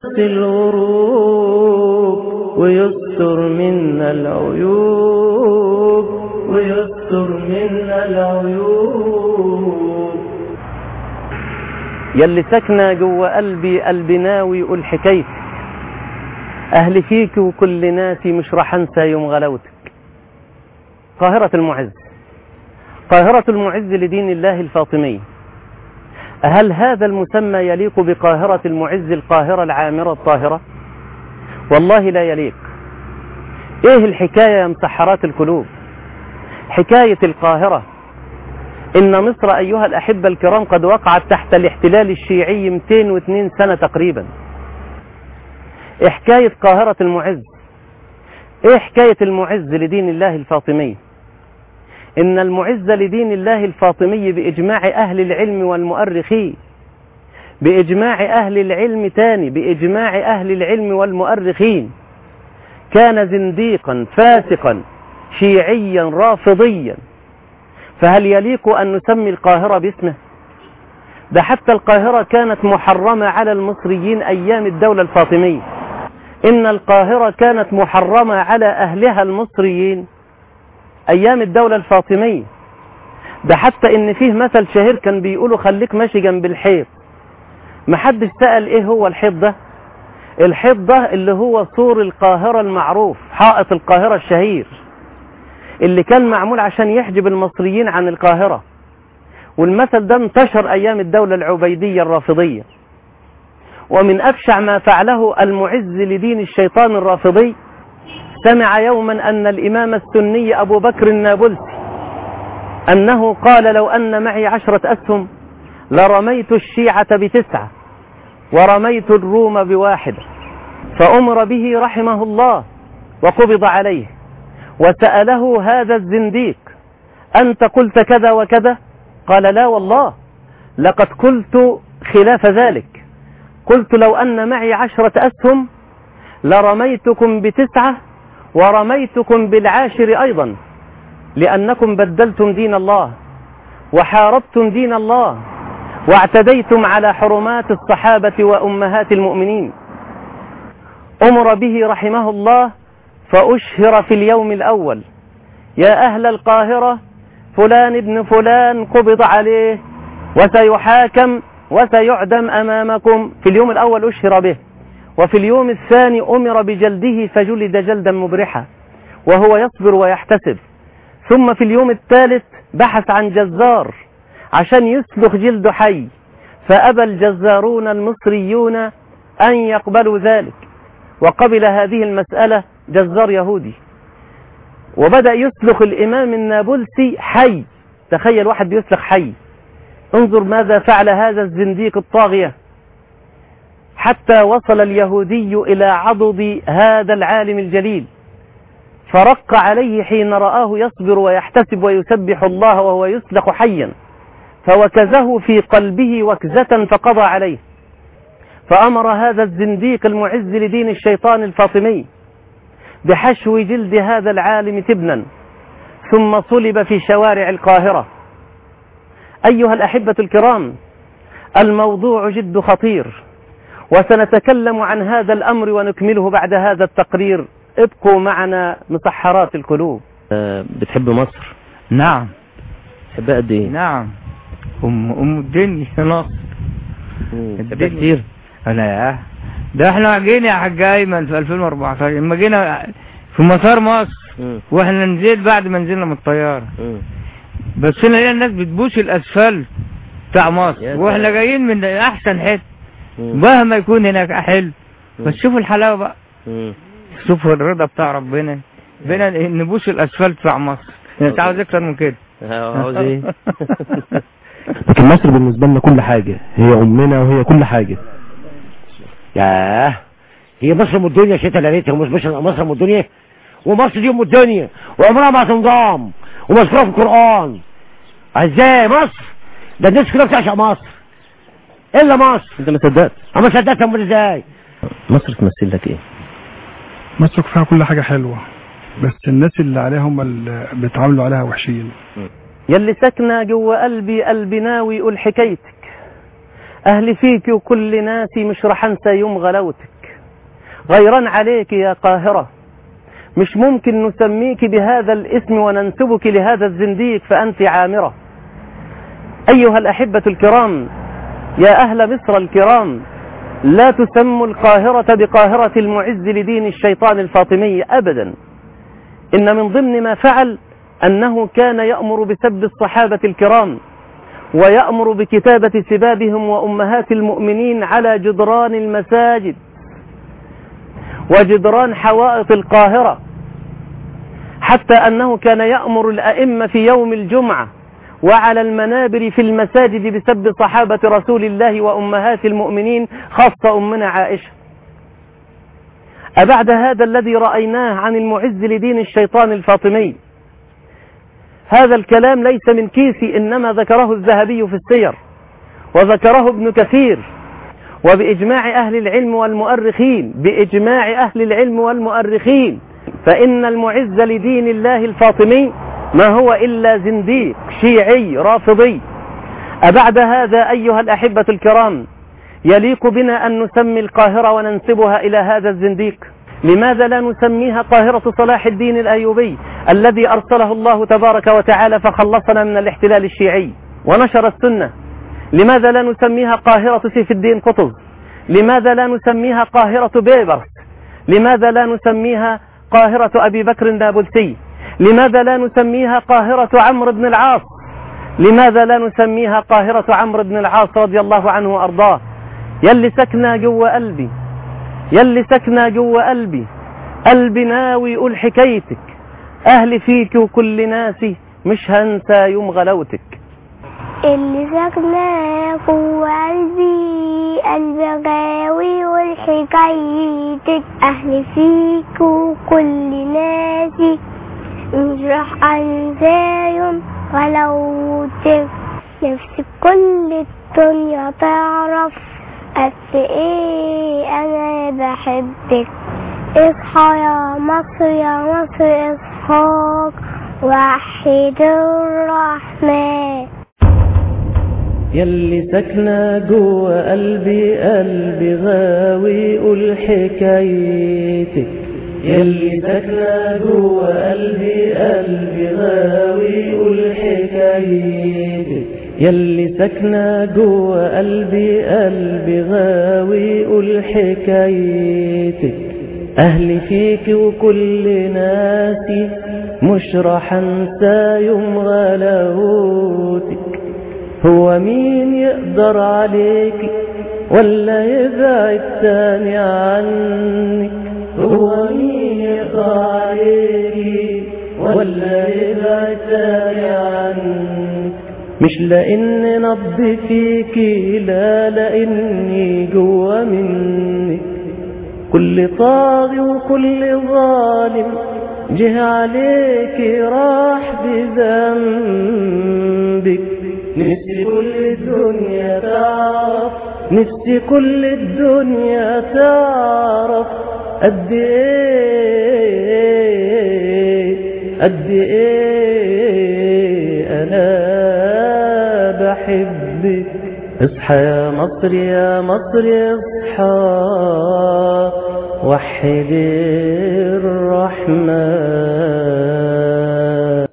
الغروب ويستر منا العيوب ويستر منا العيوب يلي سكنة جوا قلبي قلبي ناوي يقول حكايتك أهلي فيك وكل ناسي مش راح أنسى يوم غلاوتك قاهرة المعز قاهرة المعز لدين الله الفاطمي هل هذا المسمى يليق بقاهرة المعز القاهرة العامرة الطاهرة والله لا يليق ايه الحكاية يا مسحرات القلوب حكاية القاهرة إن مصر أيها الأحبة الكرام قد وقعت تحت الاحتلال الشيعي 202 سنة تقريبا إيه حكاية قاهرة المعز إيه حكاية المعز لدين الله الفاطمي إن المعز لدين الله الفاطمي بإجماع أهل العلم والمؤرخين بإجماع أهل العلم تاني بإجماع أهل العلم والمؤرخين كان زنديقا فاسقا شيعيا رافضيا فهل يليق أن نسمي القاهرة باسمه ده حتى القاهرة كانت محرمة على المصريين أيام الدولة الفاطمية إن القاهرة كانت محرمة على أهلها المصريين أيام الدولة الفاطمية ده حتى إن فيه مثل شهير كان بيقولوا خليك ماشي جنب الحيط محدش سأل إيه هو الحيط ده الحيط ده اللي هو سور القاهرة المعروف حائط القاهرة الشهير اللي كان معمول عشان يحجب المصريين عن القاهرة والمثل ده انتشر أيام الدولة العبيدية الرافضية ومن أبشع ما فعله المعز لدين الشيطان الرافضي سمع يوما أن الإمام السني أبو بكر النابلسي أنه قال لو أن معي عشرة أسهم لرميت الشيعة بتسعة ورميت الروم بواحدة فأمر به رحمه الله وقبض عليه وسأله هذا الزنديق أنت قلت كذا وكذا قال لا والله لقد قلت خلاف ذلك قلت لو أن معي عشرة أسهم لرميتكم بتسعة ورميتكم بالعاشر أيضا لأنكم بدلتم دين الله وحاربتم دين الله واعتديتم على حرمات الصحابة وأمهات المؤمنين أمر به رحمه الله فأشهر في اليوم الأول يا أهل القاهرة فلان ابن فلان قبض عليه وسيحاكم وسيعدم أمامكم في اليوم الأول أشهر به وفي اليوم الثاني أمر بجلده فجلد جلدا مبرحا وهو يصبر ويحتسب ثم في اليوم الثالث بحث عن جزار عشان يسلخ جلده حي فأبى الجزارون المصريون أن يقبلوا ذلك وقبل هذه المسألة جزار يهودي وبدأ يسلخ الإمام النابلسي حي تخيل واحد بيسلخ حي انظر ماذا فعل هذا الزنديق الطاغية حتى وصل اليهودي إلى عضد هذا العالم الجليل فرق عليه حين رآه يصبر ويحتسب ويسبح الله وهو يسلخ حيا فوكزه في قلبه وكزة فقضى عليه فأمر هذا الزنديق المعز لدين الشيطان الفاطمي بحشو جلد هذا العالم تبنا ثم صلب في شوارع القاهرة أيها الأحبة الكرام الموضوع جد خطير وسنتكلم عن هذا الأمر ونكمله بعد هذا التقرير ابقوا معنا مسحرات القلوب بتحب مصر نعم تحبها قد ايه نعم ام ام الدنيا نصر تحبها كتير لا ده احنا جينا يا حاج ايمن في 2014 لما جينا في مطار مصر مم. واحنا نزلت بعد ما نزلنا من الطياره مم. بس هنا لقينا الناس بتبوس الاسفلت بتاع يا مصر واحنا سلام. جايين من احسن حته مم. مهما يكون هناك حلو مم. بس شوفوا الحلاوه بقى مم. شوفوا الرضا بتاع ربنا بينا نبوس الاسفلت بتاع مصر انت عاوز اكتر من كده عاوز ايه لكن مصر بالنسبة لنا كل حاجة هي أمنا وهي كل حاجة ياه هي مصر ام الدنيا شتا يا ريتها ومش مصر مصر ام الدنيا ومصر دي ام الدنيا وعمرها ما هتنضام ومذكوره في القران ازاي مصر ده الناس كلها بتعشق مصر الا مصر انت ما صدقت اما صدقت امال ازاي مصر تمثل لك ايه مصر فيها كل حاجة حلوة بس الناس اللي عليها هم اللي بيتعاملوا عليها وحشين يلي ساكنة جوا قلبي قلبي ناوي يقول حكايتك أهل فيك وكل ناسي مش رح أنسى يوم غلاوتك غيرا عليك يا قاهرة مش ممكن نسميك بهذا الاسم وننسبك لهذا الزنديق فأنت عامرة أيها الأحبة الكرام يا أهل مصر الكرام لا تسموا القاهرة بقاهرة المعز لدين الشيطان الفاطمي أبدا إن من ضمن ما فعل أنه كان يأمر بسب الصحابة الكرام ويأمر بكتابة سبابهم وأمهات المؤمنين على جدران المساجد وجدران حوائط القاهرة حتى أنه كان يأمر الأئمة في يوم الجمعة وعلى المنابر في المساجد بسب صحابة رسول الله وأمهات المؤمنين خاصة أمنا عائشة أبعد هذا الذي رأيناه عن المعز لدين الشيطان الفاطمي هذا الكلام ليس من كيسي إنما ذكره الذهبي في السير وذكره ابن كثير وبإجماع أهل العلم والمؤرخين بإجماع أهل العلم والمؤرخين فإن المعز لدين الله الفاطمي ما هو إلا زنديق شيعي رافضي أبعد هذا أيها الأحبة الكرام يليق بنا أن نسمي القاهرة وننسبها إلى هذا الزنديق لماذا لا نسميها قاهرة صلاح الدين الأيوبي الذي أرسله الله تبارك وتعالى فخلصنا من الاحتلال الشيعي ونشر السنة لماذا لا نسميها قاهرة سيف الدين قطز لماذا لا نسميها قاهرة بيبرس لماذا لا نسميها قاهرة أبي بكر النابلسي لماذا لا نسميها قاهرة عمرو بن العاص لماذا لا نسميها قاهرة عمرو بن العاص رضي الله عنه وأرضاه يلي سكنى جوا قلبي يلي سكنى جوا قلبي قلبي ناوي يقول حكايتك أهلي فيك وكل ناسي مش هنسى يوم غلاوتك اللي ساكنة جوا قلبي قلبي غاوي والحكايتك أهلي فيك وكل ناسي مش راح أنسى يوم غلاوتك نفسي كل الدنيا تعرف قد إيه أنا بحبك اصحى يا مصر يا مصر اصحاك وحيد الرحمن يلي سكنى جوا قلبي قلبي غاوي قول حكايتك يلي سكنى جوا قلبي قلبي غاوي قول حكايتك يلي سكنى جوا قلبي قلبي غاوي قول حكايتك أهلي فيك وكل ناسي مش راح انسى يوم غلاوتك هو مين يقدر عليك ولا يبعد تاني عنك هو مين يقدر عليك ولا يبعد تاني عنك مش لان نبض فيكي لا لاني جوا منك كل طاغي وكل ظالم جه عليك راح بذنبك نفسي كل الدنيا تعرف نفسي كل الدنيا تعرف قد ايه قد ايه انا بحبك اصحى يا مصر يا مصر اصحى وحد الرحمن